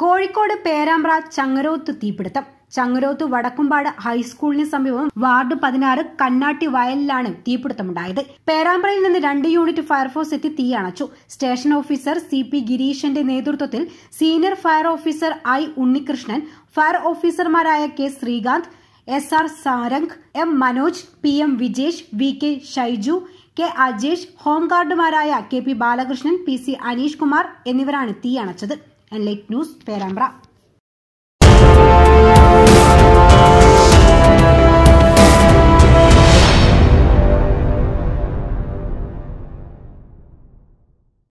കോഴിക്കോട് പേരാമ്പ്ര ചങ്ങരോത്ത് തീപിടുത്തം ചങ്ങരോത്ത് വടക്കുംപാട് ഹൈസ്കൂളിന് സമീപം വാർഡ് പതിനാറ് കണ്ണാട്ടി വയലിലാണ് തീപിടുത്തമുണ്ടായത് പേരാമ്പ്രയിൽ നിന്ന് രണ്ട് യൂണിറ്റ് ഫയർഫോഴ്സ് എത്തി തീയണച്ചു സ്റ്റേഷൻ ഓഫീസർ സി പി ഗിരീഷന്റെ നേതൃത്വത്തിൽ senior fire officer I Unnikrishnan fire ഓഫീസർമാരായ K Sreekanth S R Sarang M Manoj P M Vijesh V K Shaiju K Ajesh ഹോംഗാർഡുമാരായ K P Balakrishnan P C Aneesh Kumar എന്നിവരാണ് തീയണച്ചത് എൻലൈറ്റ് ന്യൂസ് പേരാമ്പ്ര